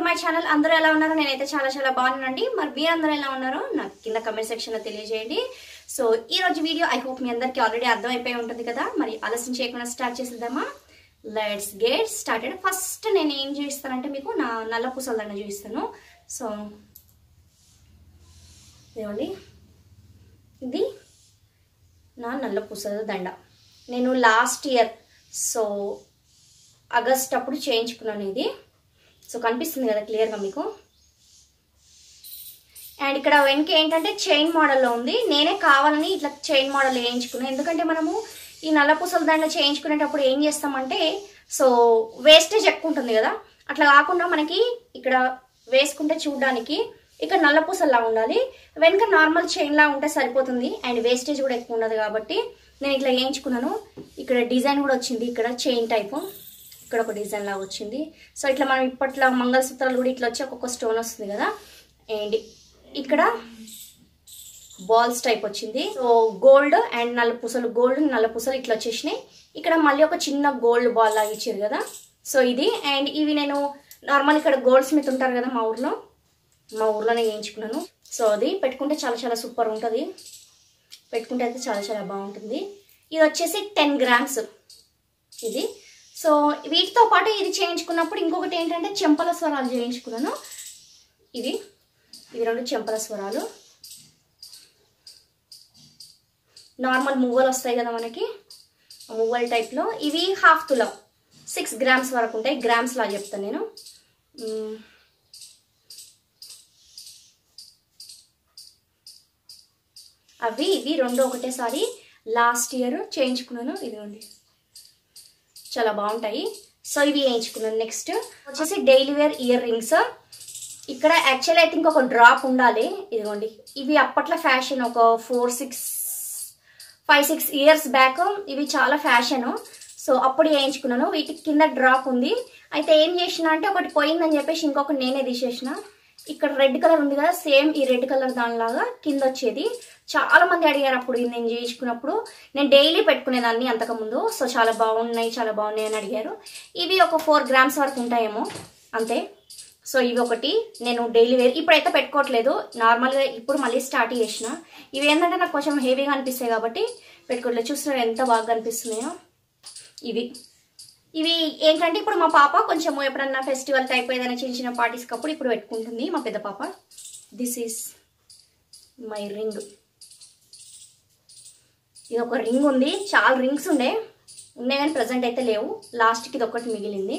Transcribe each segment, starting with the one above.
My channel అందరూ ఎలా ఉన్నారో నేనైతే చాలా చాలా బాగున్నానండి మరి మీరు అందరూ ఎలా ఉన్నారో నాకు కింద కమెంట్ సెక్షన్ లో తెలియజేయండి సో ఈ రోజు వీడియో ఐ హోప్ మీ అందరికీ ఆల్రెడీ అర్థమైపోయి ఉంటుంది కదా మరి ఆలస్యం చేయకుండా స్టార్ట్ చేసేద్దామా లెట్స్ గెట్ స్టార్టెడ్ ఫస్ట్ నేను ఏం చూపిస్తానంటే మీకు నా నల్ల పూసల దండ చూపిస్తాను సో ఇదిగోండి ఇది నా నల్ల పూసల దండ నేను లాస్ట్ ఇయర్ సో ఆగస్ట్ అప్పుడు చేయించుకున్నాను ఇది సో కనిపిస్తుంది కదా క్లియర్గా మీకు అండ్ ఇక్కడ వెనక ఏంటంటే చైన్ మోడల్లో ఉంది నేనే కావాలని ఇట్లా చైన్ మోడల్ వేయించుకున్నాను ఎందుకంటే మనము ఈ నల్ల పూసల దండ చేయించుకునేటప్పుడు ఏం చేస్తామంటే సో వేస్టేజ్ ఎక్కువ ఉంటుంది కదా అట్లా కాకుండా మనకి ఇక్కడ వేసుకుంటే చూడడానికి ఇక్కడ నల్ల పూసల్లా ఉండాలి వెనక నార్మల్ చైన్ లా ఉంటే సరిపోతుంది అండ్ వేస్టేజ్ కూడా ఎక్కువ ఉండదు కాబట్టి నేను ఇట్లా వేయించుకున్నాను ఇక్కడ డిజైన్ కూడా వచ్చింది ఇక్కడ చైన్ టైపు ఇక్కడ ఒక డిజైన్ లాగా వచ్చింది సో ఇట్లా మనం ఇప్పట్లో మంగళసూత్రాలు కూడా ఇట్లా వచ్చి ఒక్కొక్క స్టోన్ వస్తుంది కదా అండ్ ఇక్కడ బాల్స్ టైప్ వచ్చింది సో గోల్డ్ అండ్ నల్ల పూసలు గోల్డ్ నల్ల పూసలు ఇట్లా వచ్చేసినాయి ఇక్కడ మళ్ళీ ఒక చిన్న గోల్డ్ బాల్ లాగా ఇచ్చారు కదా సో ఇది అండ్ ఇవి నేను నార్మల్ ఇక్కడ గోల్డ్ స్మిత్ ఉంటారు కదా మా ఊర్లో మా ఊర్లోనే వేయించుకున్నాను సో అది పెట్టుకుంటే చాలా చాలా సూపర్ ఉంటుంది పెట్టుకుంటే అయితే చాలా చాలా బాగుంటుంది ఇది వచ్చేసి టెన్ గ్రామ్స్ ఇది సో వీటితో పాటు ఇది చేయించుకున్నప్పుడు ఇంకొకటి ఏంటంటే చెంపల స్వరాలు చేయించుకున్నాను ఇది ఇవి రెండు చెంపల స్వరాలు నార్మల్ మువ్వలు వస్తాయి కదా మనకి మువ్వల టైప్లో ఇవి హాఫ్ తులం సిక్స్ గ్రామ్స్ వరకు ఉంటాయి గ్రామ్స్ లా చెప్తాను నేను మ్మ్. అవి ఇవి రెండు ఒకటేసారి లాస్ట్ ఇయర్ చేయించుకున్నాను ఇదిగోండి చాలా బాగుంటాయి సో ఇవి వేయించుకున్నాను నెక్స్ట్ వచ్చేసి డైలీ వేర్ ఇయర్ రింగ్స్ ఇక్కడ యాక్చువల్లీ ఐ థింక్ ఒక డ్రాప్ ఉండాలి ఇదిగోండి ఇవి అప్పట్లో ఫ్యాషన్ ఒక four six five six years back ఇవి చాలా ఫ్యాషన్ సో అప్పుడు వేయించుకున్నాను వీటికి కింద డ్రాప్ ఉంది అయితే ఏం చేసిన అంటే ఒకటి పోయిందని చెప్పేసి ఇంకొకటి నేనే తీసేసిన ఇక్కడ రెడ్ కలర్ ఉంది కదా సేమ్ ఈ రెడ్ కలర్ దానిలాగా కింద వచ్చేది చాలా మంది అడిగారు అప్పుడు ఇది నేను చేయించుకున్నప్పుడు నేను డైలీ పెట్టుకునేదాన్ని అంతకుముందు సో చాలా బాగున్నాయి చాలా బాగున్నాయి అని అడిగారు ఇవి ఒక ఫోర్ గ్రామ్స్ వరకు ఉంటాయేమో అంతే సో ఇవి ఒకటి నేను డైలీ వేర్ ఇప్పుడైతే పెట్టుకోవట్లేదు నార్మల్గా ఇప్పుడు మళ్ళీ స్టార్ట్ చేసిన ఇవి ఏంటంటే నాకు కొంచెం హెవీగా అనిపిస్తాయి కాబట్టి పెట్టుకోవట్లేదు చూస్తున్నారు ఎంత బాగా అనిపిస్తున్నాయో ఇవి ఇవి ఏంటంటే ఇప్పుడు మా పాప కొంచెం ఎప్పుడన్నా ఫెస్టివల్ టైప్ ఏదైనా చిన్న చిన్న పార్టీస్కి అప్పుడు ఇప్పుడు పెట్టుకుంటుంది మా పెద్ద పాప దిస్ ఈస్ మై రింగ్ ఇది ఒక రింగ్ ఉంది చాలా రింగ్స్ ఉండే ఉన్నాయి కానీ ప్రజెంట్ అయితే లేవు లాస్ట్కి ఇది ఒకటి మిగిలింది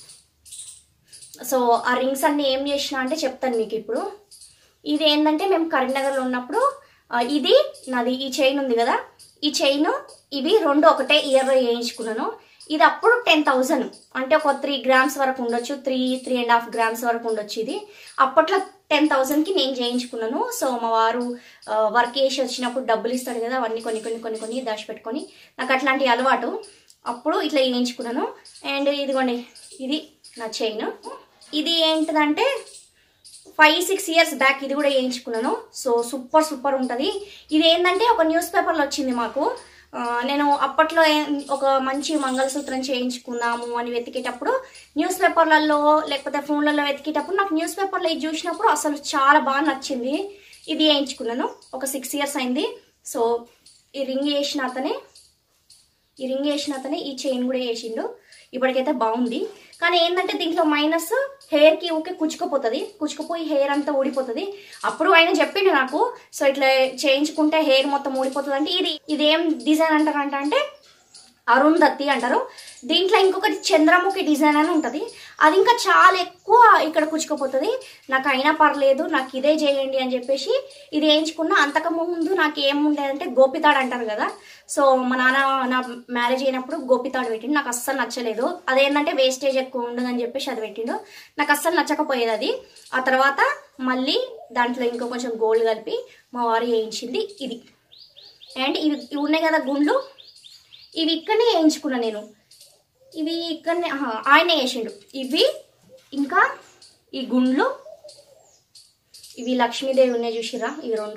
సో ఆ రింగ్స్ అన్ని ఏం చేసిన అంటే చెప్తాను మీకు ఇప్పుడు ఇది ఏంటంటే మేము కరీంనగర్లో ఉన్నప్పుడు ఆ, ఇది నాది ఈ చైన్ ఉంది కదా ఈ చైన్ ఇవి రెండు ఒకటే ఇయర్లో వేయించుకున్నాను ఇది అప్పుడు టెన్ థౌజండ్ అంటే ఒక త్రీ గ్రామ్స్ వరకు ఉండొచ్చు three three and half grams వరకు ఉండొచ్చు ఇది అప్పట్లో టెన్ థౌజండ్కి నేను చేయించుకున్నాను సో మా వారు వర్క్ చేసి వచ్చినప్పుడు డబ్బులు ఇస్తాడు కదా అవన్నీ కొన్ని కొన్ని కొన్ని కొన్ని దాచిపెట్టుకొని నాకు అట్లాంటి అలవాటు అప్పుడు ఇట్లా వేయించుకున్నాను అండ్ ఇదిగోండి ఇది నా చైన్ ఇది ఏంటిదంటే ఫైవ్ సిక్స్ ఇయర్స్ బ్యాక్ ఇది కూడా వేయించుకున్నాను సో సూపర్ సూపర్ ఉంటుంది ఇది ఏంటంటే ఒక న్యూస్ పేపర్లో వచ్చింది మాకు ఆ, నేను అప్పట్లో ఏ- ఒక మంచి మంగళసూత్రం చేయించుకుందాము అని వెతికేటప్పుడు న్యూస్ పేపర్లలో లేకపోతే ఫోన్లలో వెతికేటప్పుడు నాకు న్యూస్ పేపర్లో ఇది చూసినప్పుడు అసలు చాలా బాగా నచ్చింది ఇది వేయించుకున్నాను ఒక సిక్స్ ఇయర్స్ అయింది సో ఈ రింగ్ వేసిన అతనే ఈ రింగ్ వేసిన అతనే ఈ చైన్ కూడా వేసిండు ఇప్పటికైతే బాగుంది కానీ ఏంటంటే దీంట్లో మైనస్ హెయిర్ కి ఊకే కుచ్చుకుపోతుంది కుచ్చుకుపోయి హెయిర్ అంతా ఊడిపోతుంది అప్పుడు ఆయన చెప్పిండు నాకు సో ఇట్లా చేయించుకుంటే హెయిర్ మొత్తం ఊడిపోతుంది అంటే ఇది ఇదేం డిజైన్ అంటారంట అంటే అరుంధతి అంటారు దీంట్లో ఇంకొకటి చంద్రముఖి డిజైన్ అని ఉంటుంది అది ఇంకా చాలా ఎక్కువ ఇక్కడ కుచ్చుకుపోతుంది నాకు అయినా పర్లేదు నాకు ఇదే చేయండి అని చెప్పేసి ఇది వేయించుకున్నా అంతకు ముందు నాకు ఏముండేదంటే గోపితాడు అంటారు కదా సో మా నాన్న నా మ్యారేజ్ అయినప్పుడు గోపితాడు పెట్టిండు నాకు అస్సలు నచ్చలేదు అదేంటంటే వేస్టేజ్ ఎక్కువ ఉండదని చెప్పేసి అది పెట్టిండు నాకు అస్సలు నచ్చకపోయేది అది ఆ తర్వాత మళ్ళీ దాంట్లో ఇంకో కొంచెం గోల్డ్ కలిపి మా వారు వేయించింది ఇది అండ్ ఇవి ఇవి ఉన్నాయి కదా గుండ్లు ఇవి ఇక్కడనే వేయించుకున్నా నేను ఇవి ఇక్కడనే ఆహా, ఆయనే వేసిండు ఇవి ఇంకా ఈ గుండ్లు ఇవి లక్ష్మీదేవి ఉన్నాయి చూసిరా ఇవి రెండు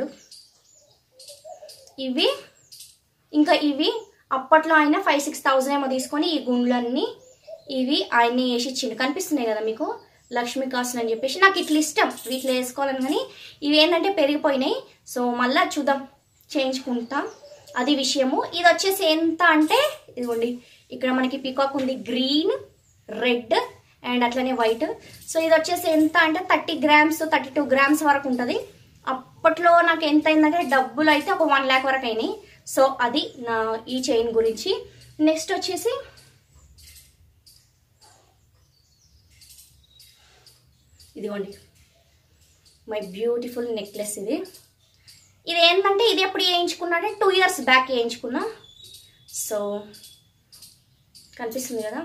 ఇవి ఇంకా ఇవి అప్పట్లో ఆయన ఫైవ్ సిక్స్ థౌజండ్ ఏమో తీసుకొని ఈ గుండ్లన్నీ ఇవి ఆయన్ని వేసి ఇచ్చిండు కనిపిస్తున్నాయి కదా మీకు లక్ష్మీ కాసులు అని చెప్పేసి నాకు ఇట్లా ఇష్టం వీటిలో వేసుకోవాలని కానీ ఇవి ఏంటంటే పెరిగిపోయినాయి సో మళ్ళీ చూద్దాం చేయించుకుంటా అది విషయము ఇది వచ్చేసి ఎంత అంటే ఇదిగోండి ఇక్కడ మనకి పికాక్ ఉంది గ్రీన్ రెడ్ అండ్ అట్లనే వైట్ సో ఇది వచ్చేసి ఎంత అంటే thirty grams thirty two grams వరకు ఉంటుంది అప్పట్లో నాకు ఎంత అయిందంటే డబ్బులు అయితే ఒక వన్ ల్యాక్ వరకు అయినాయి సో అది నా ఈ చైన్ గురించి నెక్స్ట్ వచ్చేసి ఇదిగోండి మై బ్యూటిఫుల్ నెక్లెస్ ఇది ఇది ఏంటంటే ఇది ఎప్పుడు వేయించుకున్నాడే టూ ఇయర్స్ బ్యాక్ వేయించుకున్నా సో కనిపిస్తుంది కదా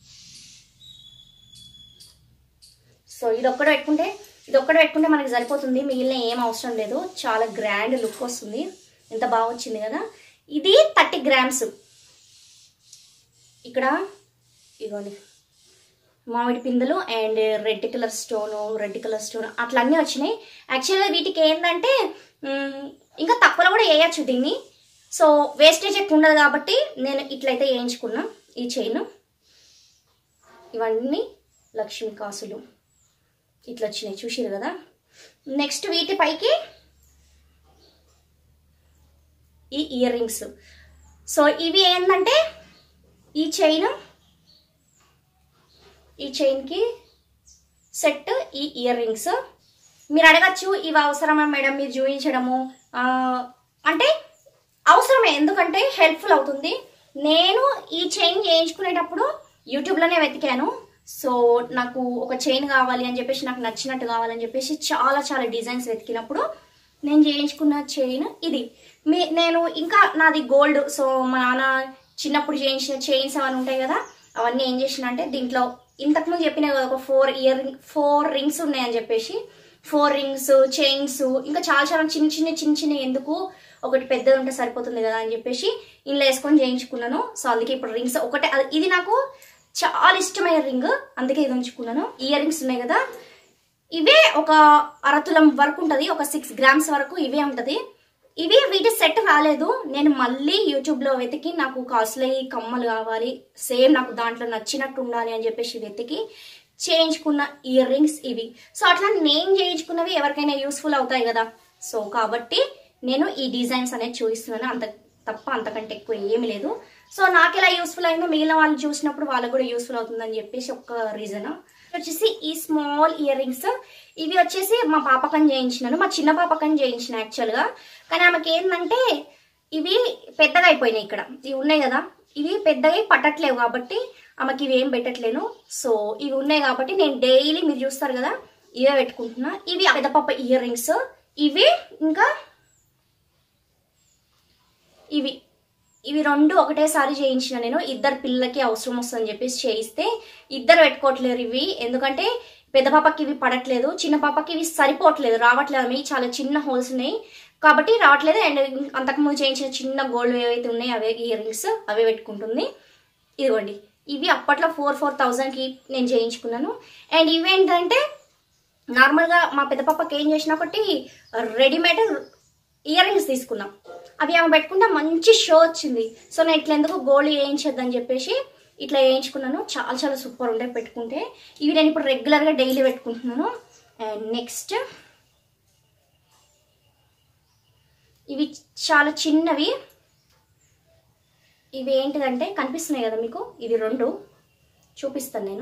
సో ఇది ఒక్కడ పెట్టుకుంటే ఇది ఒక్కడ పెట్టుకుంటే మనకి సరిపోతుంది మిగిలిన ఏం అవసరం లేదు చాలా గ్రాండ్ లుక్ వస్తుంది ఎంత బాగా వచ్చింది కదా ఇది థర్టీ గ్రామ్స్ ఇక్కడ ఇగోండి మామిడి పిందెలు and red colour stone red colour stone అట్లా అన్నీ వచ్చినాయి యాక్చువల్గా వీటికి ఏంటంటే మ్, ఇంకా తక్కువలో కూడా వేయచ్చు దీన్ని సో వేస్టేజ్ ఎక్కువ ఉండదు కాబట్టి నేను ఇట్లయితే వేయించుకున్నా ఈ చైన్ ఇవన్నీ లక్ష్మీ కాసులు ఇట్లా వచ్చినాయి చూసిరు కదా నెక్స్ట్ వీటి పైకి ఈ ఇయర్ రింగ్స్ సో ఇవి ఏంటంటే ఈ చైన్ ఈ చైన్కి సెట్ ఈ ఇయర్ రింగ్స్ మీరు అడగచ్చు ఇవి అవసరమా మేడం మీరు చూపించడము ఆ, అంటే అవసరమే ఎందుకంటే హెల్ప్ఫుల్ అవుతుంది నేను ఈ చైన్ చేయించుకునేటప్పుడు యూట్యూబ్లోనే వెతికాను సో నాకు ఒక చైన్ కావాలి అని చెప్పేసి నాకు నచ్చినట్టు కావాలని చెప్పేసి చాలా చాలా డిజైన్స్ వెతికినప్పుడు నేను చేయించుకున్న చైన్ ఇది మీ నేను ఇంకా నాది గోల్డ్ సో మా నాన్న చిన్నప్పుడు చేయించిన చైన్స్ అవన్నీ ఉంటాయి కదా అవన్నీ ఏం చేసిన అంటే దీంట్లో ఇంతకుముందు చెప్పిన కదా ఒక ఫోర్ ఇయర్ ఫోర్ రింగ్స్ ఉన్నాయని చెప్పేసి ఫోర్ రింగ్స్ చైన్స్ ఇంకా చాలా చాలా చిన్న చిన్న చిన్న చిన్న ఎందుకు ఒకటి పెద్దది ఉంటే సరిపోతుంది కదా అని చెప్పేసి ఇంట్లో వేసుకొని చేయించుకున్నాను సో అందుకే ఇప్పుడు రింగ్స్ ఒకటే అది- ఇది నాకు చాలా ఇష్టమైన రింగ్ అందుకే ఇది ఉంచుకున్నాను ఇయర్ రింగ్స్ ఉన్నాయి కదా ఇవే ఒక అరతులం వరకు ఉంటుంది ఒక సిక్స్ గ్రామ్స్ వరకు ఇవే ఉంటుంది ఇవి వీటి సెట్ రాలేదు నేను మళ్ళీ యూట్యూబ్లో వెతికి నాకు కాస్ట్లీ కమ్మలు కావాలి సేమ్ నాకు దాంట్లో నచ్చినట్టు ఉండాలి అని చెప్పేసి వెతికి చేయించుకున్న ఇయర్ రింగ్స్ ఇవి సో అట్లా నేను చేయించుకున్నవి ఎవరికైనా యూస్ఫుల్ అవుతాయి కదా సో కాబట్టి నేను ఈ డిజైన్స్ అనేది చూపిస్తున్నాను అంత తప్ప అంతకంటే ఎక్కువ ఏమీ లేదు సో నాకు ఎలా యూస్ఫుల్ అయిందో మిగిలిన వాళ్ళు చూసినప్పుడు వాళ్ళకు కూడా యూస్ఫుల్ అవుతుందని చెప్పేసి ఒక రీజన్ వచ్చేసి ఈ స్మాల్ ఇయర్ రింగ్స్ ఇవి వచ్చేసి మా పాపకని చేయించినాను మా చిన్న పాపకని చేయించిన యాక్చువల్గా కానీ ఆమెకి ఏంటంటే ఇవి పెద్దగా అయిపోయినాయి ఇక్కడ ఇవి ఉన్నాయి కదా ఇవి పెద్దగా పట్టట్లేవు కాబట్టి ఆమెకి ఇవి ఏం పెట్టట్లేను సో ఇవి ఉన్నాయి కాబట్టి నేను డైలీ మీరు చూస్తారు కదా ఇవే పెట్టుకుంటున్నా ఇవి పెద్ద పాప ఇయర్ రింగ్స్ ఇవి ఇంకా ఇవి ఇవి రెండు ఒకటేసారి చేయించిన నేను ఇద్దరు పిల్లలకి అవసరం వస్తుందని చెప్పేసి చేయిస్తే ఇద్దరు పెట్టుకోవట్లేరు ఇవి ఎందుకంటే పెద్ద పాపకి ఇవి పడట్లేదు చిన్న పాపకి ఇవి సరిపోవట్లేదు రావట్లేదు అవి చాలా చిన్న హోల్స్ ఉన్నాయి కాబట్టి రావట్లేదు అండ్ అంతకుముందు చేయించిన చిన్న గోల్డ్ ఏవైతే ఉన్నాయో అవే ఇయర్ రింగ్స్ అవే పెట్టుకుంటుంది ఇదిగోండి ఇవి అప్పట్లో ఫోర్ ఫోర్ థౌజండ్కి నేను చేయించుకున్నాను అండ్ ఇవేంటంటే నార్మల్గా మా పెద్ద పాపకి ఏం చేసిన ఒకటి రెడీమేడ్ ఇయర్ రింగ్స్ తీసుకున్నాం అవి ఆమె పెట్టుకుంటే మంచి షో వచ్చింది సో నేను ఇట్లా ఎందుకు గోల్డ్ వేయించొద్దని చెప్పేసి ఇట్లా వేయించుకున్నాను చాలా చాలా సూపర్ ఉంటాయి పెట్టుకుంటే ఇవి నేను ఇప్పుడు రెగ్యులర్గా డైలీ పెట్టుకుంటున్నాను అండ్ నెక్స్ట్ ఇవి చాలా చిన్నవి ఇవి ఏంటిదంటే కనిపిస్తున్నాయి కదా మీకు ఇవి రెండు చూపిస్తాను నేను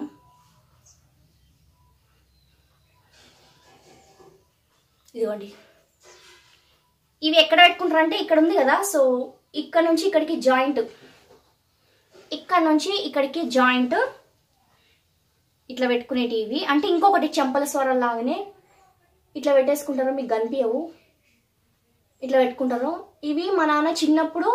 ఇదిగోండి ఇవి ఎక్కడ పెట్టుకుంటారంటే ఇక్కడ ఉంది కదా సో ఇక్కడ నుంచి ఇక్కడికి జాయింట్ ఇక్కడ నుంచి ఇక్కడికి జాయింట్ ఇట్లా పెట్టుకునేటి ఇవి అంటే ఇంకొకటి చెంపల స్వరం లాగానే ఇట్లా పెట్టేసుకుంటారు మీకు కనిపించవు ఇట్లా పెట్టుకుంటారు ఇవి మా నాన్న చిన్నప్పుడు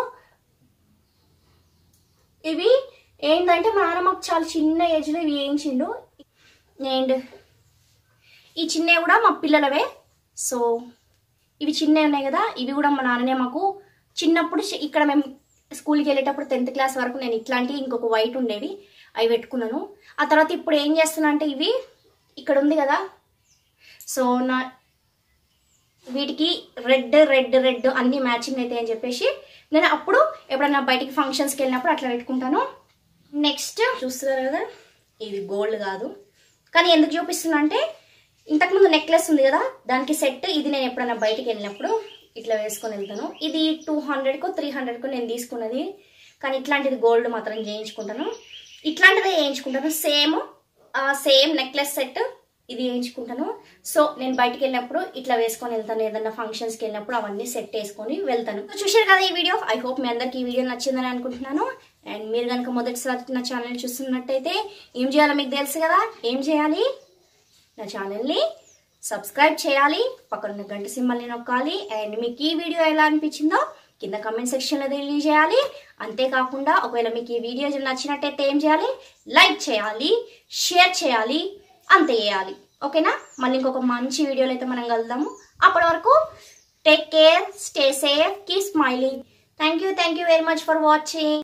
ఇవి ఏంటంటే మా నాన్న మాకు చాలా చిన్న ఏజ్లో ఇవి వేయించిండు అండ్ ఈ చిన్నవి కూడా మా పిల్లలవే సో ఇవి చిన్నవి ఉన్నాయి కదా ఇవి కూడా మా నాన్ననే మాకు చిన్నప్పుడు చి- ఇక్కడ మేము స్కూల్కి వెళ్ళేటప్పుడు టెన్త్ క్లాస్ వరకు నేను ఇట్లాంటివి ఇంకొక వైట్ ఉండేవి అవి పెట్టుకున్నాను ఆ తర్వాత ఇప్పుడు ఏం చేస్తున్నా అంటే ఇవి ఇక్కడ ఉంది కదా సో నా వీటికి రెడ్ రెడ్ రెడ్ అన్ని మ్యాచింగ్ అవుతాయి అని చెప్పేసి నేను అప్పుడు ఎప్పుడైనా బయటికి ఫంక్షన్స్కి వెళ్ళినప్పుడు అట్లా పెట్టుకుంటాను నెక్స్ట్ చూస్తున్నారు కదా ఇవి గోల్డ్ కాదు కానీ ఎందుకు చూపిస్తున్నా అంటే ఇంతకుముందు నెక్లెస్ ఉంది కదా దానికి సెట్ ఇది నేను ఎప్పుడైనా బయటికి వెళ్ళినప్పుడు ఇట్లా వేసుకొని వెళ్తాను ఇది టూ హండ్రెడ్కో త్రీ హండ్రెడ్కో నేను తీసుకున్నది కానీ ఇట్లాంటిది గోల్డ్ మాత్రం చేయించుకుంటాను ఇట్లాంటిదే చేయించుకుంటాను సేమ్ సేమ్ నెక్లెస్ సెట్ ఇది వేయించుకుంటాను సో నేను బయటికి వెళ్ళినప్పుడు ఇట్లా వేసుకొని వెళ్తాను ఏదన్నా ఫంక్షన్స్కి వెళ్ళినప్పుడు అవన్నీ సెట్ వేసుకొని వెళ్తాను సో చూశారు కదా ఈ వీడియో ఐ హోప్ మీ అందరికి ఈ వీడియో నచ్చిందని అనుకుంటున్నాను అండ్ మీరు కనుక మొదటిసారి నా ఛానల్ చూస్తున్నట్టయితే ఏం చేయాలో మీకు తెలుసు కదా ఏం చేయాలి నా ఛానల్ని సబ్స్క్రైబ్ చేయాలి పక్కన ఉన్న గంట సింబల్ని నొక్కాలి అండ్ మీకు ఈ వీడియో ఎలా అనిపించిందో కింద కమెంట్ సెక్షన్లో తెలియజేయాలి అంతేకాకుండా ఒకవేళ మీకు ఈ వీడియో నచ్చినట్టయితే ఏం చేయాలి లైక్ చేయాలి షేర్ చేయాలి అంతే చేయాలి ఓకేనా మళ్ళీ ఇంకొక మంచి వీడియోలో అయితే మనం కలుద్దాము అప్పటి వరకు take care stay safe keep smiling thank you thank you very much for watching